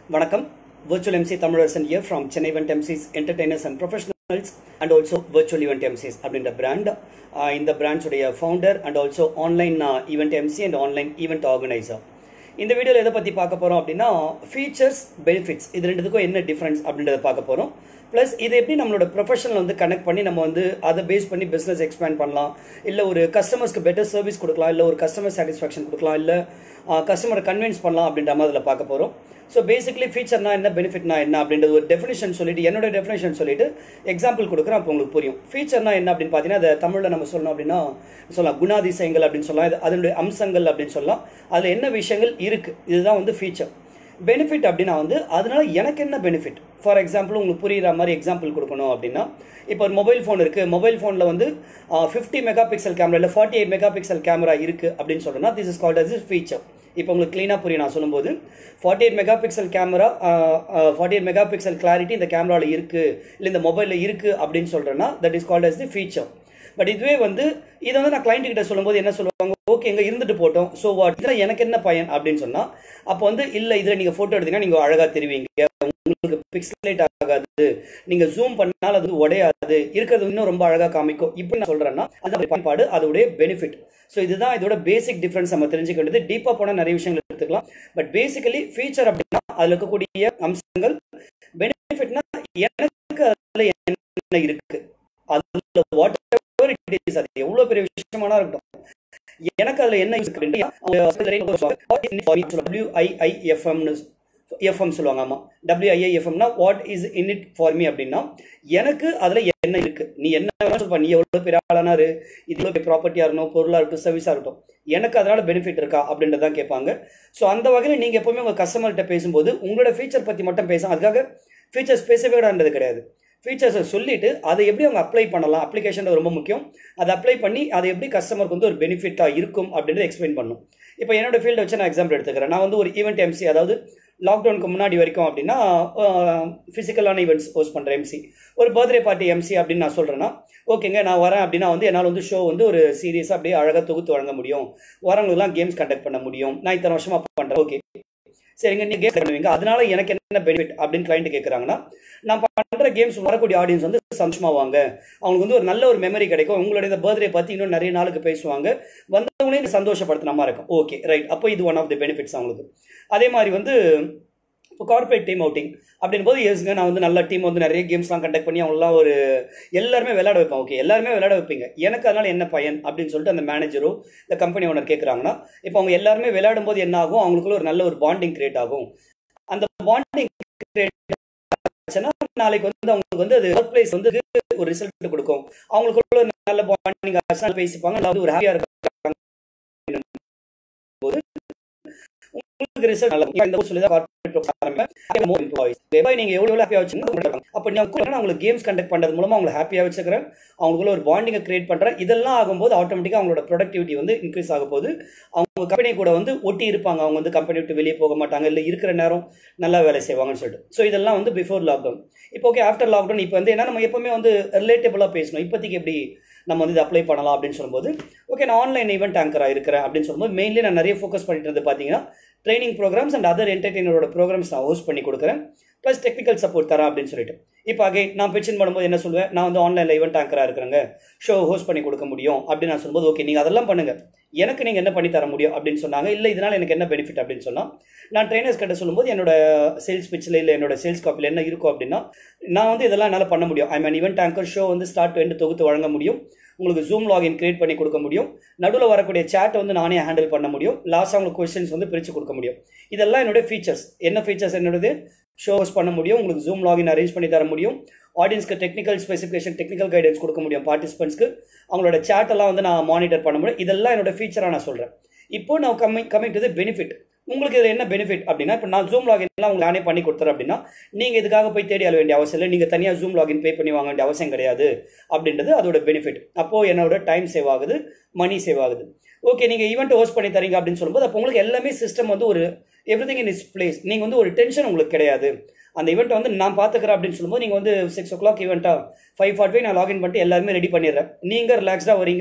வணக்கம் virtual MC Tamilarasan here from Chennai event MCs entertainers and professionals and also virtual event MCs அப்படின்ற brand இந்த பிராண்ட்ஸுடைய founder and also online event MC and online event organiser இந்த வீடியோவில் எதை பற்றி பார்க்க போகிறோம் அப்படின்னா ஃபீச்சர்ஸ் பெனிஃபிட்ஸ் இது ரெண்டுத்துக்கும் என்ன டிஃப்ரென்ஸ் அப்படின்றத பார்க்க போகிறோம் ப்ளஸ் இதை எப்படி நம்மளோட ப்ரொஃபஷனில் வந்து கனெக்ட் பண்ணி நம்ம வந்து அதை பேஸ் பண்ணி பிஸ்னஸ் எக்ஸ்பேண்ட் பண்ணலாம் இல்லை ஒரு கஸ்டமர்ஸ்க்கு பெட்டர் சர்வீஸ் கொடுக்கலாம் இல்லை ஒரு கஸ்டமர் சாட்டிஸ்ஃபேக்ஷன் கொடுக்கலாம் இல்லை கஸ்டமரை கன்வின்ஸ் பண்ணலாம் அப்படின்ற மாதிரி அதில் பார்க்க போகிறோம் ஸோ பேசிக்லி ஃபீச்சர்னா என்ன பெனிஃபிட்னா என்ன அப்படின்றது ஒரு டெஃபினேஷன் சொல்லிட்டு என்னோட டெஃபினேஷன் சொல்லிட்டு எக்ஸாம்பிள் கொடுக்குறேன் அப்போ உங்களுக்கு புரியும் ஃபீச்சர்னா என்ன அப்படின்னு பார்த்தீங்கன்னா அதை தமிழில் நம்ம சொல்லணும் அப்படின்னா சொல்லலாம் குணாதிசயங்கள் அப்படின்னு சொல்லலாம் இது அதனுடைய அம்சங்கள் அப்படின்னு சொல்லலாம் அதில் என்ன விஷயங்கள் இருக்குது இதுதான் வந்து ஃபீச்சர் பெனிஃபிட் அப்படின்னா வந்து அதனால எனக்கு என்ன பெனிஃபிட் ஃபார் எக்ஸாம்பிள் உங்களுக்கு புரியுற மாதிரி எக்ஸாம்பிள் கொடுக்கணும் அப்படின்னா இப்போ ஒரு மொபைல் ஃபோன் இருக்குது மொபைல் ஃபோனில் வந்து ஃபிஃப்டி மெகா பிக்சல் கேமரா இல்லை forty eight mega pixel camera இருக்குது அப்படின்னு சொல்கிறேன்னா this is called as is feature இப்போ உங்களுக்கு க்ளீனாக புரியும் நான் சொல்லும்போது forty eight mega pixel camera forty eight mega pixel clarity இந்த கேமராவில் இருக்குது இல்லை இந்த மொபைலில் இருக்குது அப்படின்னு சொல்கிறேன்னா that is called as the feature but இதுவே வந்து இதை வந்து நான் கிளைண்ட் கிட்ட சொல்லும்போது என்ன சொல்லுவாங்க ஓகே இங்கே இருந்துட்டு போட்டோம் ஸோ வாட் இதில் எனக்கு என்ன பயன் அப்படின்னு சொன்னால் அப்போ வந்து இல்லை இதில் நீங்கள் ஃபோட்டோ எடுத்தீங்கன்னா நீங்கள் அழகாக தெரிவிங்க உங்களுக்கு பிக்சலேட் ஆகாது நீங்கள் ஜூம் பண்ணால் அது உடையாது இருக்கிறது இன்னும் ரொம்ப அழகாக காமிக்கும் இப்போ நான் சொல்கிறேன்னா அந்த பயன்பாடு அதோடைய பெனிஃபிட் ஸோ இதுதான் இதோட பேசிக் டிஃப்ரென்ஸ் நம்ம தெரிஞ்சுக்க வேண்டியது டீப்பாக போனால் நிறைய விஷயங்கள் எடுத்துக்கலாம் பட் பேசிக்கலி ஃபீச்சர் அப்படின்னா அதில் இருக்கக்கூடிய அம்சங்கள் பெனிஃபிட்னா எனக்கு அதில் என்ன இருக்கு அதில் வாட் எவர் இட் இஸ் அது எவ்வளோ பெரிய விஷயமானா இருக்கட்டும் எனக்கு அதில் என்ன டபிள்யூஐஐஎஃப்எம்னு எஃப்எம் சொல்லுவாங்க ஆமாம் டபிள்யூஐஐஎஃப்எம்னா what is in it for me அப்படின்னா எனக்கு அதில் என்ன இருக்குது நீ என்ன வேணாலும் சொல்லுப்பா நீ எவ்வளோ பெரிய ஆளானாரு இது எவ்வளோ பெரிய ப்ராப்பர்ட்டியாக இருக்கணும் பொருளாக இருக்கட்டும் சர்வீஸாக இருக்கட்டும் எனக்கு அதனால் பெனிஃபிட் இருக்கா அப்படின்றதான் கேட்பாங்க ஸோ அந்த வகையில் நீங்கள் எப்போவுமே உங்கள் கஸ்டமர்கிட்ட பேசும்போது உங்களோட ஃபீச்சர் பற்றி மட்டும் பேசும் அதுக்காக ஃபீச்சர்ஸ் பேசவே விடான்றது கிடையாது ஃபீச்சர்ஸை சொல்லிட்டு அதை எப்படி அவங்க அப்ளை பண்ணலாம் அப்ளிகேஷன் ரொம்ப முக்கியம் அதை அப்ளை பண்ணி அதை எப்படி கஸ்டமருக்கு வந்து ஒரு பெனிஃபிட்டாக இருக்கும் அப்படின்றத எக்ஸ்பிளைன் பண்ணும் இப்போ என்னோட ஃபீல்டை வச்சு நான் எக்ஸாம்பிள் எடுத்துக்கிறேன் நான் வந்து ஒரு ஈவெண்ட் எம்சி அதாவது லாக்டவுனுக்கு முன்னாடி வரைக்கும் அப்படின்னா ஃபிசிக்கலான ஈவெண்ட்ஸ் ஹோஸ்ட் பண்ணுற எம்சி ஒரு பர்த்டே பார்ட்டி எம்சி அப்படின்னு நான் சொல்கிறேன்னா ஓகேங்க நான் வரேன் அப்படின்னா வந்து என்னால் வந்து ஷோ வந்து ஒரு சீரியஸாக அப்படியே அழகாக தொகுத்து வழங்க முடியும் வரவங்களுக்குலாம் கேம்ஸ் கண்டக்ட் பண்ண முடியும் நான் இத்தனை வருஷமாக பண்ணுறேன் ஓகே சரிங்க நீங்கள் கேம் பண்ணுவீங்க அதனால எனக்கு என்ன பெனிஃபிட் அப்படின்னு கிளைண்ட் கேட்குறாங்கன்னா நான் பண்ணுற கேம்ஸ் வரக்கூடிய ஆடியன்ஸ் வந்து சந்தோஷமாவாங்க அவங்களுக்கு வந்து ஒரு நல்ல ஒரு மெமரி கிடைக்கும் உங்களுடைய இந்த பர்த்டே பற்றி இன்னும் நிறைய நாளுக்கு பேசுவாங்க வந்தவங்களையும் சந்தோஷப்படுத்தின மாதிரி இருக்கும் ஓகே ரைட் அப்போ இது ஒன் ஆஃப் தி பெனிஃபிட்ஸ் அவங்களுக்கு அதே மாதிரி வந்து இப்போ கார்பரேட் டீம் அவுட்டிங் அப்படின் போது எஸ்ங்க நான் வந்து நல்ல டீம் வந்து நிறைய கேம்ஸ்லாம் கண்டக்ட் பண்ணி அவங்களாம் ஒரு எல்லாருமே விளையாட வைப்பேன் ஓகே எல்லாருமே விளையாட வைப்பீங்க எனக்கு அதனால் என்ன பயன் அப்படின்னு சொல்லிட்டு அந்த மேனேஜரோ இந்த கம்பெனி ஓனர் கேட்குறாங்கன்னா இப்போ அவங்க எல்லாருமே விளையாடும் போது என்ன ஆகும் அவங்களுக்குள்ள ஒரு நல்ல ஒரு பாண்டிங் கிரியேட் ஆகும் அந்த பாண்டிங் கிரியேட் ஆச்சுன்னா நாளைக்கு வந்து அவங்களுக்கு வந்து அது ஒர்க் பிளேஸ் வந்து ஒரு ரிசல்ட் கொடுக்கும் அவங்களுக்குள்ள ஒரு நல்ல பாண்டிங் ஆச்சுன்னா பேசிப்பாங்க அதாவது ஒரு ஹாப்பியாக இருக்காங்க போது உங்களுக்கு ரிசல்ட் நல்லா இந்த சொல்லி தான் கார்பரேட் மோர் எம்ப்ளாயிஸ் நீங்க எவ்வளவு ஹாப்பியா வச்சுங்க அப்ப நான் உங்களுக்கு கேம்ஸ் கண்டக்ட் பண்றது மூலமா அவங்களை ஹாப்பியா வச்சுக்கிறேன் அவங்களுக்குள்ள ஒரு பாண்டிங்கை கிரியேட் பண்றேன் இதெல்லாம் ஆகும்போது ஆட்டோமேட்டிக்கா அவங்களோட ப்ரொடக்டிவிட்டி வந்து இன்க்ரீஸ் ஆக போது அவங்க கம்பெனி கூட வந்து ஒட்டி இருப்பாங்க அவங்க வந்து கம்பெனி விட்டு வெளியே போக மாட்டாங்க இல்லை இருக்கிற நேரம் நல்லா வேலை செய்வாங்கன்னு சொல்லிட்டு ஸோ இதெல்லாம் வந்து பிஃபோர் லாக்டவுன் இப்போ ஓகே ஆஃப்டர் லாக்டவுன் இப்போ வந்து என்ன நம்ம எப்பவுமே வந்து ரிலேட்டபிளாக பேசணும் இப்போதைக்கு எப்படி நம்ம வந்து இது அப்ளை பண்ணலாம் அப்படின்னு சொல்லும்போது ஓகே நான் ஆன்லைன் ஈவெண்ட் ஆங்கராக இருக்கிறேன் அப்படின்னு சொல்லும்போது மெயின்லி நான் நிறைய ஃபோக்கஸ் பண்ணிட்டு இருந்து பார்த்தீங்கன்னா ட்ரைனிங் ப்ரோக்ராம்ஸ் அண்ட் அதர் என்டர்டெய்னரோட ப்ரோக்ராம்ஸ் நான் ஹோஸ்ட் பண்ணி கொடுக்குறேன் ப்ளஸ் டெக்னிக்கல் சப்போர்ட் தரேன் அப்படின்னு சொல்லிட்டு இப்போ அகை நான் பிச்சின் பண்ணும்போது என்ன சொல்லுவேன் நான் வந்து ஆன்லைனில் ஈவெண்ட் ஆங்கராக இருக்கிறேங்க ஷோ ஹோஸ்ட் பண்ணி கொடுக்க முடியும் அப்படின்னு நான் சொல்லும்போது ஓகே நீங்கள் அதெல்லாம் பண்ணுங்கள் எனக்கு நீங்கள் என்ன பண்ணி தர முடியும் அப்படின்னு சொன்னாங்க இல்லை இதனால் எனக்கு என்ன பெனிஃபிட் அப்படின்னு சொன்னால் நான் ட்ரைனர்ஸ் கிட்ட சொல்லும்போது என்னோட சேல்ஸ் பிச்சில் இல்லை என்னோட சேல்ஸ் காப்பியில் என்ன இருக்கும் அப்படின்னா நான் வந்து இதெல்லாம் என்னால் பண்ண முடியும் I mean event anchor show வந்து ஸ்டார்ட் எண்டு தொகுத்து வழங்க முடியும் உங்களுக்கு ஜூம் லாகின் கிரியேட் பண்ணி கொடுக்க முடியும் நடுவில் வரக்கூடிய சேட்டை வந்து நானே ஹேண்டில் பண்ண முடியும் லாஸ்ட் அவங்களுக்கு கொஸ்டின்ஸ் வந்து பிரித்து கொடுக்க முடியும் இதெல்லாம் என்னுடைய ஃபீச்சர்ஸ் என்ன ஃபீச்சர்ஸ் என்னோடது ஷோஸ் பண்ண முடியும் உங்களுக்கு ஜூம் லாகின் அரேஞ்ச் பண்ணி தர முடியும் ஆடியன்ஸ்க்கு டெக்னிக்கல் ஸ்பெசிஃபிகேஷன் டெக்னிக்கல் கைடன்ஸ் கொடுக்க முடியும் பார்ட்டிசிபென்ட்ஸ்க்கு அவங்களோட சேட்டெல்லாம் வந்து நான் மானிட்டர் பண்ண முடியும் இதெல்லாம் என்னோட ஃபீச்சராக நான் சொல்கிறேன் இப்போ நான் கம்மிங் கம்மிங் டு பெனிஃபிட் உங்களுக்கு இதில் என்ன பெனிஃபிட் அப்படின்னா இப்போ நான் ஜூம் லாகின்லாம் உங்களுக்கு நானே பண்ணி கொடுத்துறேன் அப்படின்னா நீங்கள் இதுக்காக போய் தேடி அழ வேண்டிய அவசியம் இல்லை நீங்கள் தனியாக ஜூம் லாகின் பே பண்ணி வாங்க வேண்டிய அவசியம் கிடையாது அப்படின்றது அதோட பெனிஃபிட் அப்போது என்னோட டைம் சேவ் ஆகுது மணி சேவ் ஆகுது ஓகே நீங்கள் ஈவெண்ட் ஹோஸ்ட் பண்ணி தரீங்க அப்படின்னு சொல்லும்போது அப்போ உங்களுக்கு எல்லாமே சிஸ்டம் வந்து ஒரு everything in is place நீங்கள் வந்து ஒரு டென்ஷன் உங்களுக்கு கிடையாது அந்த ஈவெண்ட்டை வந்து நான் பார்த்துக்கிறேன் அப்படின்னு சொல்லும்போது நீங்கள் வந்து சிக்ஸ் ஓ கிளாக் ஈவெண்ட்டாக ஃபைவ் ஃபார்ட்டி நான் லாகின் பண்ணிட்டு எல்லாருமே ரெடி பண்ணிடுறேன் நீங்கள் ரிலாக்ஸ்டாக வரீங்க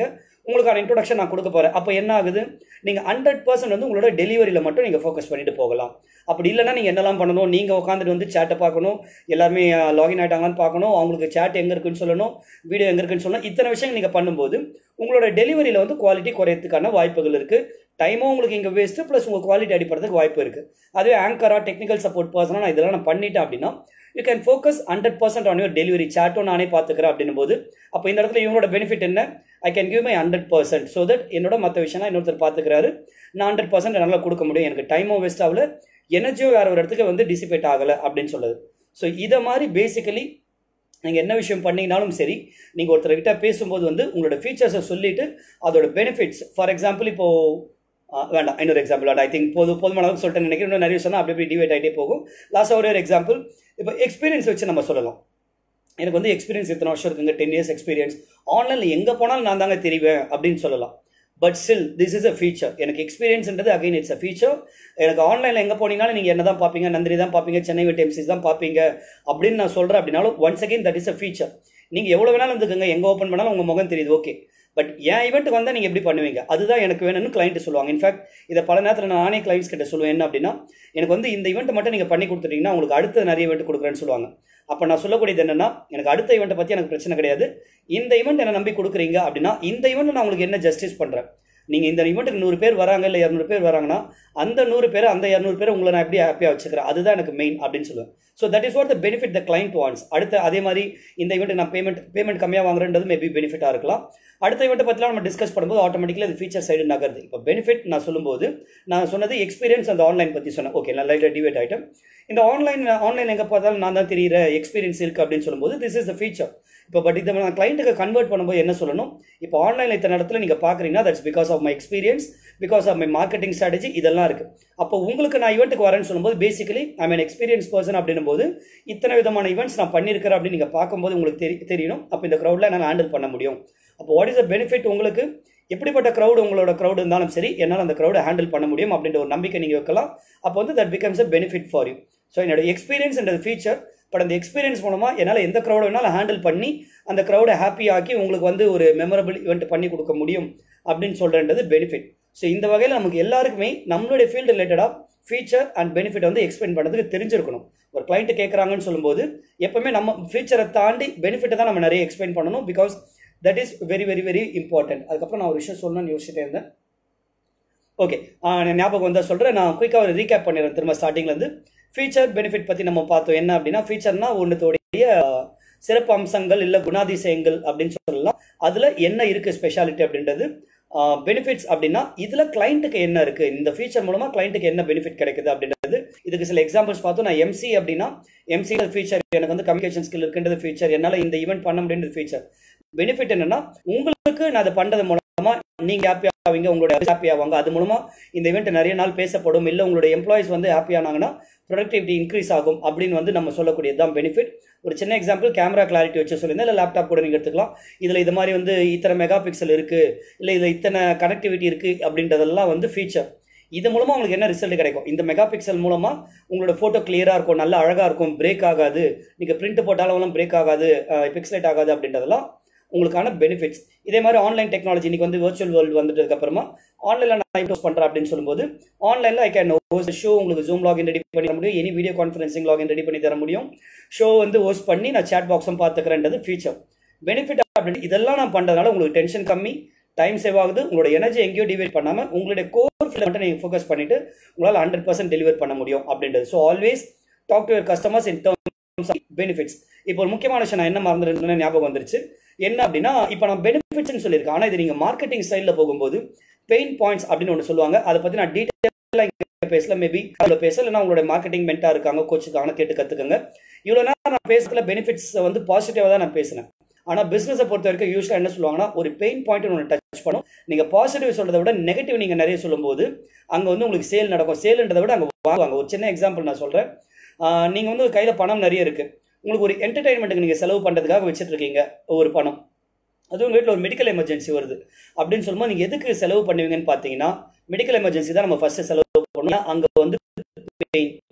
உங்களுக்கான இன்ட்ரோடக்ஷன் நான் கொடுக்க போகிறேன் அப்போ என்ன ஆகுது நீங்கள் ஹண்ட்ரட் பர்சன்ட் வந்து உங்களோட டெலிவரியில் மட்டும் நீங்கள் ஃபோக்கஸ் பண்ணிட்டு போகலாம் அப்படி இல்லைன்னா நீங்கள் என்னெல்லாம் பண்ணணும் நீங்கள் உட்காந்துட்டு வந்து சேட்டை பார்க்கணும் எல்லாருமே லாகின் ஆகிட்டாங்களான்னு பார்க்கணும் அவங்களுக்கு சேட் எங்கே இருக்குன்னு சொல்லணும் வீடியோ எங்கே இருக்குன்னு சொல்லணும் இத்தனை விஷயங்கள் நீங்கள் பண்ணும்போது உங்களோட டெலிவரியில் வந்து குவாலிட்டி குறையறதுக்கான வாய்ப்புகள் இருக்குது டைமும் உங்களுக்கு இங்கே வேஸ்ட்டு ப்ளஸ் உங்கள் குவாலிட்டி அடிப்படுறதுக்கு வாய்ப்பு இருக்குது அதுவே ஆங்கராக டெக்னிக்கல் சப்போர்ட் பர்சனாக நான் இதெல்லாம் நான் பண்ணிட்டேன் அப்படின்னா you can focus hundred percent on your delivery சேட்டும் நானே பார்த்துக்கிறேன் அப்படின்னும் போது அப்போ இந்த இடத்துல இவங்களோட பெனிஃபிட் என்ன I can give my hundred percent so that என்னோட மற்ற விஷயம்லாம் இன்னொருத்தர் பார்த்துக்கிறாரு நான் ஹண்ட்ரட் பர்சன்ட் என்னால் கொடுக்க முடியும் எனக்கு டைமும் வேஸ்ட் ஆகல எனர்ஜியும் வேற ஒரு இடத்துக்கு வந்து டிசிபேட் ஆகலை அப்படின்னு சொல்லுது ஸோ இதை மாதிரி பேசிக்கலி நீங்கள் என்ன விஷயம் பண்ணீங்கனாலும் சரி நீங்கள் ஒருத்தர்கிட்ட பேசும்போது வந்து உங்களோட ஃபீச்சர்ஸை சொல்லிட்டு அதோட பெனிஃபிட்ஸ் ஃபார் எக்ஸாம்பிள் இப்போது வேண்டாம் இன்னொரு எக்ஸாம்பிள் வேண்டாம் ஐ திங்க் போது போதுமான அளவுக்கு சொல்லிட்டு நினைக்கிறேன் இன்னும் நிறைய சொன்னால் அப்படி அப்படி டிவைட் ஆகிட்டே போகும் லாஸ்ட்டாக ஒரே ஒரு எக்ஸாம்பிள் இப்போ எக்ஸ்பீரியன்ஸ் வச்சு நம்ம சொல்லலாம் எனக்கு வந்து எக்ஸ்பீரியன்ஸ் இத்தனை வருஷம் இருக்குங்க டென் இயர்ஸ் எக்ஸ்பீரியன்ஸ் ஆன்லைனில் எங்கே போனாலும் நான் தாங்க தெரிவேன் அப்படின்னு சொல்லலாம் but still this is a feature எனக்கு எக்ஸ்பீரியன்ஸ்ன்றது அகைன் இட்ஸ் அ ஃபீச்சர் எனக்கு ஆன்லைனில் எங்கே போனீங்கனாலும் நீங்கள் என்ன தான் பார்ப்பீங்க நந்திரி தான் பார்ப்பீங்க சென்னை விட்டு எம்சிஸ் தான் பார்ப்பீங்க அப்படின்னு நான் சொல்கிறேன் அப்படின்னாலும் once again that is a feature நீங்கள் எவ்வளோ வேணாலும் இருந்துக்குங்க எங்கே ஓப்பன் பண்ணாலும் உங்கள் முகம் தெரியுது ஓகே பட் என் ஈவெண்ட்டுக்கு வந்தால் நீங்கள் எப்படி பண்ணுவீங்க அதுதான் எனக்கு வேணும்னு கிளைண்ட் சொல்லுவாங்க இன்ஃபேக்ட் இதை பல நேரத்தில் நான் நானே கிளைண்ட்ஸ் கிட்ட சொல்லுவேன் என்ன அப்படின்னா எனக்கு வந்து இந்த ஈவெண்ட்டை மட்டும் நீங்கள் பண்ணி கொடுத்துட்டீங்கன்னா உங்களுக்கு அடுத்த நிறைய ஈவெண்ட் கொடுக்குறேன்னு சொல்லுவாங்க அப்போ நான் சொல்லக்கூடியது என்னன்னா எனக்கு அடுத்த ஈவெண்ட்டை பற்றி எனக்கு பிரச்சனை கிடையாது இந்த ஈவெண்ட் என்ன நம்பி கொடுக்குறீங்க அப்படின்னா இந்த ஈவெண்ட் நான் உங்களுக்கு என்ன ஜஸ்டிஸ் பண்ணுறேன் நீங்கள் இந்த ஈவெண்ட்டுக்கு நூறு பேர் வராங்க இல்லை இரநூறு பேர் வராங்கன்னா அந்த நூறு பேர் அந்த இரநூறு பேர் உங்களை நான் எப்படி ஹாப்பியாக வச்சுக்கிறேன் அதுதான் எனக்கு மெயின் அப்படின்னு சொல்லுவேன் so that is what the benefit the client wants அடுத்த அதே மாதிரி இந்த ஈவெண்ட் நான் பேமெண்ட் பேமெண்ட் கம்மியாக வாங்குறேன்றது மேபி பெனிஃபிட்டாக இருக்கலாம் அடுத்த ஈவெண்ட்டை பற்றிலாம் நம்ம டிஸ்கஸ் பண்ணும்போது ஆட்டோமேட்டிக்கலி அது ஃபீச்சர் சைடு நகருது இப்போ பெனிஃபிட் நான் சொல்லும்போது நான் சொன்னது எக்ஸ்பீரியன்ஸ் அந்த ஆன்லைன் பற்றி சொன்னேன் ஓகே நான் லைட்டாக டிவைட் ஆகிட்டேன் இந்த ஆன்லைன் ஆன்லைன் எங்கே பார்த்தாலும் நான் தான் தெரியிற எக்ஸ்பீரியன்ஸ் இருக்குது அப்படின்னு சொல்லும்போது திஸ் இஸ் த ஃபீச்சர் இப்போ பட் இதை நான் கிளைண்ட்டுக்கு கன்வெர்ட் பண்ணும்போது என்ன சொல்லணும் இப்போ ஆன்லைனில் இத்தனை இடத்துல நீங்கள் பார்க்குறீங்கன்னா that's because of my experience because of my marketing strategy இதெல்லாம் இருக்குது அப்போ உங்களுக்கு நான் ஈவெண்ட்டுக்கு வரேன்னு சொல்லும்போது basically I mean experience person அப்படின்னும் போது இத்தனை விதமான ஈவெண்ட்ஸ் நான் பண்ணியிருக்கிறேன் அப்படின்னு நீங்கள் பார்க்கும்போது உங்களுக்கு தெரி தெரியணும் அப்போ இந்த க்ரௌடில் என்னால் ஹேண்டில் பண்ண முடியும் அப்போ வாட் இஸ் த பெனிஃபிட் உங்களுக்கு எப்படிப்பட்ட க்ரௌடு உங்களோட க்ரௌடு இருந்தாலும் சரி என்னால் அந்த க்ரௌடை ஹேண்டில் பண்ண முடியும் அப்படின்ற ஒரு நம்பிக்கை நீங்கள் வைக்கலாம் அப்போ வந்து that becomes a benefit for you so என்னோட எக்ஸ்பீரியன்ஸ் என்ற ஃபீச்சர் பட் அந்த எக்ஸ்பீரியன்ஸ் மூலமாக என்னால் எந்த க்ரௌடை வேணாலும் ஹேண்டில் பண்ணி அந்த க்ரௌடை ஹாப்பி ஆக்கி உங்களுக்கு வந்து ஒரு மெமரபிள் ஈவெண்ட் பண்ணி கொடுக்க முடியும் அப்படின்னு சொல்கிறன்றது பெனிஃபிட் ஸோ இந்த வகையில் நமக்கு எல்லாருக்குமே நம்மளுடைய ஃபீல்டு ரிலேட்டடாக ஃபீச்சர் அண்ட் பெனிஃபிட் வந்து எக்ஸ்பிளைன் பண்ணுறதுக்கு தெரிஞ்சிருக்கணும் ஒரு கிளைண்ட்டு கேட்குறாங்கன்னு சொல்லும்போது எப்பவுமே நம்ம ஃபீச்சரை தாண்டி பெனிஃபிட்டை தான் நம்ம நிறைய எக்ஸ்பிளைன் பண்ணணும் because that is very very very important அதுக்கப்புறம் நான் ஒரு விஷயம் சொல்லணும்னு யோசிச்சுட்டே இருந்தேன் ஓகே ஞாபகம் வந்தால் சொல்கிறேன் நான் குயிக்காக ஒரு ரீகேப் பண்ணிடுறேன் திரும்ப ஸ்டார்டிங்லேருந்து ஃபீச்சர் பெனிஃபிட் பற்றி நம்ம பார்த்தோம் என்ன அப்படின்னா ஃபீச்சர்னா ஒன்றுத்தோடைய சிறப்பு அம்சங்கள் இல்லை குணாதிசயங்கள் அப்படின்னு சொல்லலாம் அதில் என்ன இருக்குது ஸ்பெஷாலிட்டி அப்படின்றது பெனிஃபிட்ஸ் அப்படின்னா இதில் கிளைண்ட்டுக்கு என்ன இருக்குது இந்த ஃபீச்சர் மூலமாக கிளைண்ட்டுக்கு என்ன பெனிஃபிட் கிடைக்குது அப்படின்றது இதுக்கு சில எக்ஸாம்பிள்ஸ் பார்த்தோம் நான் எம்சி அப்படின்னா எம்சி ஃபீச்சர் எனக்கு வந்து கம்யூனிகேஷன் ஸ்கில் இருக்குன்றது ஃபீச்சர் என்னால் இந்த ஈவெண்ட் பண்ண முடியுன்றது ஃபீச்சர் பெனிஃபிட் என்னன்னா உங்களுக்கு நான் அதை பண்ணுறது மூலமாக நீங்கள் ஹாப்பி ஆவீங்க உங்களோட ஹாப்பி ஆவாங்க அது மூலமாக இந்த ஈவெண்ட் நிறைய நாள் பேசப்படும் இல்லை உங்களோட எம்ப்ளாயிஸ் வந்து ஹாப்பி ஆனாங்கன்னா ப்ரொடக்டிவிட்டி இன்க்ரீஸ் ஆகும் அப்படின்னு வந்து நம்ம சொல்லக்கூடியது தான் பெனிஃபிட் ஒரு சின்ன எக்ஸாம்பிள் கேமரா கிளாரிட்டி வச்சு சொல்லியிருந்தேன் இல்லை லேப்டாப் கூட நீங்கள் எடுத்துக்கலாம் இதில் இது மாதிரி வந்து இத்தனை மெகா பிக்சல் இருக்குது இல்லை இதில் இத்தனை கனெக்டிவிட்டி இருக்குது அப்படின்றதெல்லாம் வந்து ஃபீச்சர் இது மூலமாக உங்களுக்கு என்ன ரிசல்ட் கிடைக்கும் இந்த மெகா பிக்சல் மூலமாக உங்களோட ஃபோட்டோ கிளியராக இருக்கும் நல்லா அழகாக இருக்கும் பிரேக் ஆகாது நீங்கள் பிரிண்ட் போட்டாலும் பிரேக் ஆகாது பிக்சலேட் ஆகாது அப்படின்றதெல்லாம் உங்களுக்கான பெனிஃபிட்ஸ் இதே மாதிரி ஆன்லைன் டெக்னாலஜி இன்னைக்கு வந்து வர்ச்சுவல் வேர்ல்டு வந்துட்டதுக்கு அப்புறமா ஆன்லைனில் நான் போஸ்ட் பண்ணுறேன் அப்படின்னு சொல்லும்போது ஆன்லைனில் ஐ கேன் ஹோஸ்ட் ஷோ உங்களுக்கு ஜூம் லாகின் ரெடி பண்ணி தர முடியும் any video conferencing login ready பண்ணி தர முடியும் ஷோ வந்து ஹோஸ்ட் பண்ணி நான் சேட் பாக்ஸும் பார்த்துக்கிறேன்றது ஃபீச்சர் பெனிஃபிட் அப்படின்னு இதெல்லாம் நான் பண்ணுறதுனால உங்களுக்கு டென்ஷன் கம்மி டைம் சேவ் ஆகுது உங்களோட எனர்ஜி எங்கேயும் டிவைட் பண்ணாமல் உங்களுடைய கோர் ஃபீல்ட் மட்டும் நீங்கள் ஃபோக்கஸ் பண்ணிட்டு உங்களால் ஹண்ட்ரட் பர்சன்ட் டெலிவர் பண்ண முடியும் அப்படின்றது so always talk to your customers in terms benefits இப்போ ஒரு முக்கியமான விஷயம் நான் என்ன மறந்துருந்தேன்னு ஞாபகம் வந்துருச்சு என்ன அப்படின்னா இப்போ நான் பெனிஃபிட்ஸ்னு சொல்லியிருக்கேன் ஆனால் இது நீங்கள் மார்க்கெட்டிங் சைடில் போகும்போது பெயின் பாயிண்ட்ஸ் அப்படின்னு ஒன்று சொல்லுவாங்க அதை பற்றி நான் டீட்டெயிலாக இங்கே பேசல மேபி அதில் பேச இல்லைனா உங்களோட மார்க்கெட்டிங் மென்ட்டாக இருக்காங்க கோச்சுக்கான கேட்டு கற்றுக்கங்க இவ்வளோ நேரம் நான் பேசுறதுல பெனிஃபிட்ஸ் வந்து பாசிட்டிவாக தான் நான் பேசினேன் ஆனால் பிஸ்னஸை பொறுத்த வரைக்கும் யூஸ்வலாக என்ன சொல்லுவாங்கன்னா ஒரு பெயின் பாயிண்ட் ஒன்று டச் பண்ணும் நீங்கள் பாசிட்டிவ் சொல்கிறத விட நெகட்டிவ் நீங்கள் நிறைய சொல்லும்போது அங்கே வந்து உங்களுக்கு சேல் நடக்கும் சேல்ன்றதை விட அங்கே வாங்குவாங்க ஒரு சின்ன எக்ஸாம்பிள் நான் சொல்கிறேன் நீங்கள் வந்து கையில் பணம் நிறைய இருக்குது உங்களுக்கு ஒரு என்டர்டைன்மெண்ட்டுக்கு நீங்கள் செலவு பண்ணுறதுக்காக வச்சுட்டு இருக்கீங்க ஒரு பணம் அதுவும் உங்கள் வீட்டில் ஒரு மெடிக்கல் எமர்ஜென்சி வருது அப்படின்னு சொல்லும்போது நீங்கள் எதுக்கு செலவு பண்ணுவீங்கன்னு பார்த்தீங்கன்னா மெடிக்கல் எமர்ஜென்சி தான் நம்ம ஃபஸ்ட்டு செலவு பண்ணோம் அங்கே வந்து பெயின்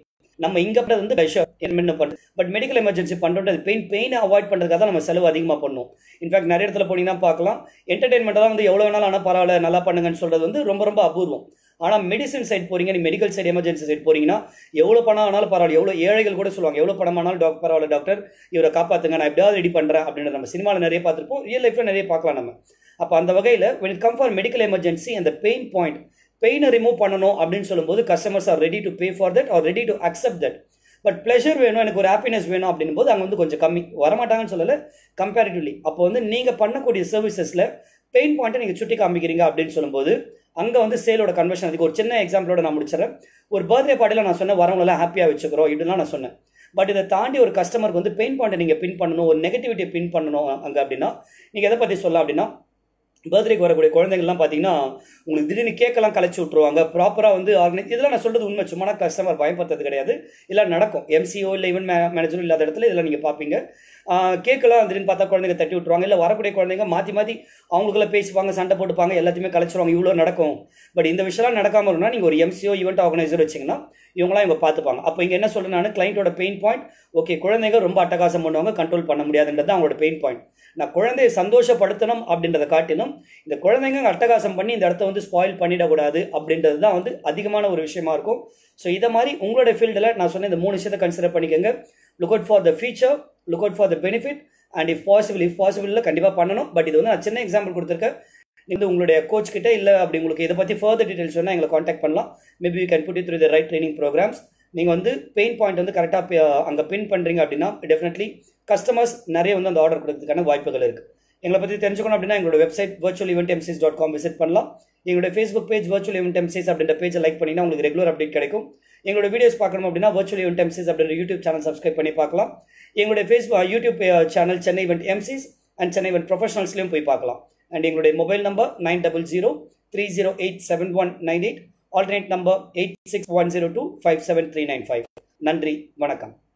நம்ம இங்க பண்றது வந்து ப்ரெஷர் என்ன பண்ணுறது பட் மெடிக்கல் எமர்ஜென்சி பண்ணுறது பெயின் பெயினை அவாய்ட் பண்ணுறதுக்காக தான் நம்ம செலவு அதிகமாக பண்ணுவோம் இன்ஃபேக்ட் நிறைய இடத்துல போனீங்கன்னா பார்க்கலாம் என்டர்டைன்மெண்ட்டாக வந்து எவ்வளோ வேணாலும் ஆனால் பரவாயில்ல நல்லா பண்ணுங்கன்னு சொல்கிறது வந்து ரொம்ப ரொம்ப அபூர்வம் ஆனால் மெடிசன் சைட் போறீங்க நீ மெடிக்கல் சைடு எமர்ஜென்சி சைட் போறீங்கன்னா எவ்வளோ பணம் ஆனாலும் பரவாயில்ல எவ்வளோ ஏழைகள் கூட சொல்லுவாங்க எவ்வளோ பணம் ஆனாலும் டாக்டர் பரவாயில்ல டாக்டர் இவரை காப்பாத்துங்க நான் எப்படியாவது ரெடி பண்ணுறேன் அப்படின்றத நம்ம சினிமாவில் நிறைய பார்த்துருப்போம் ரியல் லைஃப்பில் நிறைய பார்க்கலாம் நம்ம அப்போ அந்த வகையில் when it come for medical emergency அந்த பெயின் பாயிண்ட் பெயினை ரிமூவ் பண்ணணும் அப்படின்னு சொல்லும்போது customers are ready to pay for that are ready to accept that but pleasure வேணும் எனக்கு ஒரு ஹாப்பினஸ் வேணும் அப்படின்னும் போது அங்கே வந்து கொஞ்சம் கம்மி வரமாட்டாங்கன்னு சொல்லலை கம்பேரிட்டிவ்லி அப்போ வந்து நீங்கள் பண்ணக்கூடிய சர்வீசஸில் பெயின் பாயிண்ட்டை நீங்கள் சுட்டி காமிக்கிறீங்க அப்படின்னு சொல்லும்போது அங்கே வந்து சேலோட கன்வர்ஷன் அதுக்கு ஒரு சின்ன எக்ஸாம்பிளோட நான் முடிச்சிடறேன் ஒரு பர்த்டே பார்ட்டியில் நான் சொன்னேன் வரவங்களெல்லாம் ஹாப்பியாக வச்சுக்கிறோம் இப்படிலாம் நான் சொன்னேன் பட் இதை தாண்டி ஒரு கஸ்டமருக்கு வந்து பெயின் பாயிண்ட்டை நீங்கள் பின் பண்ணணும் ஒரு நெகட்டிவிட்டியை பின் பண்ணணும் அங்கே அப்படின்னா நீங்கள் எதை பற்றி சொல்லலாம் அப்படின்னா பர்த்டேக்கு வரக்கூடிய குழந்தைங்கள்லாம் பார்த்தீங்கன்னா உங்களுக்கு திடீர்னு கேக்கெல்லாம் கலைச்சி விட்ருவாங்க ப்ராப்பராக வந்து ஆர்கனை இதெல்லாம் நான் சொல்கிறது உண்மை சும்மா கஸ்டமர் பயப்படுறது கிடையாது இல்லை நடக்கும் எம்சிஓ இல்லை ஈவெண்ட் மே மேனேஜரும் இல்லாத இடத்துல இதெல்லாம் நீங்கள் பார்ப்பீங்க கேக்கெல்லாம் திடீர்னு பார்த்தா குழந்தைங்க தட்டி விட்ருவாங்க இல்லை வரக்கூடிய குழந்தைங்க மாற்றி மாற்றி அவங்களுக்குள்ள பேசிப்பாங்க சண்டை போட்டுப்பாங்க எல்லாத்தையுமே கலைச்சிருவாங்க இவ்வளோ நடக்கும் பட் இந்த விஷயம்லாம் நடக்காமல் இருக்குன்னா நீங்கள் ஒரு எம்சிஓ ஈவெண்ட் ஆர்கனைசர் வச்சிங்கன்னா இவங்களாம் இவங்க பார்த்துப்பாங்க அப்போ இங்கே என்ன சொல்கிறேன் நான் கிளைண்ட்டோட பெயின் பாயிண்ட் ஓகே குழந்தைங்க ரொம்ப அட்டகாசம் பண்ணுவாங்க கண்ட்ரோல் பண்ண முடியாதுன்றது அவங்களோட பெயின் பாயிண்ட் நான் குழந்தையை சந்தோஷப்படுத்தணும் அப்படின்றத காட்டிலும் இந்த குழந்தைங்க அட்டகாசம் பண்ணி இந்த இடத்த வந்து ஸ்பாயில் பண்ணிடக்கூடாது அப்படின்றது தான் வந்து அதிகமான ஒரு விஷயமா இருக்கும் ஸோ இதை மாதிரி உங்களோட ஃபீல்டில் நான் சொன்ன இந்த மூணு விஷயத்தை கன்சிடர் பண்ணிக்கோங்க look out for the feature look out for the benefit and if possible if possible கண்டிப்பாக பண்ணணும் பட் இது வந்து நான் சின்ன எக்ஸாம்பிள் கொடுத்துருக்கேன் நீங்கள் உங்களுடைய கோச் கிட்ட இல்லை அப்படி உங்களுக்கு இதை பற்றி ஃபர்தர் டீடைல்ஸ் வேணால் எங்களை காண்டாக்ட் பண்ணலாம் maybe you can put it through the right training programs நீங்கள் வந்து பெயின் பாயிண்ட் வந்து கரெக்டாக அங்கே பின் பண்ணுறீங்க அப்படின்னா டெஃபினெட்லி கஸ்டமர்ஸ் நிறைய வந்து அந்த ஆர்டர் கொடுக்கறதுக்கான வாய்ப்புகள் இருக்குது எங்களை பற்றி தெரிஞ்சுக்கணும் அப்படின்னா எங்களோட website virtual event MCs dot com visit பண்ணலாம் எங்களுடைய Facebook page virtual event MCs அப்படின்ற பேஜை லைக் பண்ணினா உங்களுக்கு ரெகுலர் அப்டேட் கிடைக்கும் எங்களோட வீடியோஸ் பார்க்கணும் அப்படின்னா வர்ச்சுவல் ஈவெண்ட் எம்சிஸ் அப்படின்ற யூடியூப் சேனல் சப்ஸ்கிரைப் பண்ணி பார்க்கலாம் எங்களுடைய Facebook YouTube channel Chennai event MCs and Chennai event ப்ரொஃபஷனல்ஸ்லையும் போய் பார்க்கலாம் அண்ட் எங்களுடைய mobile number nine double zero three zero eight seven one nine eight alternate number eight six one zero two five seven three nine five நன்றி வணக்கம்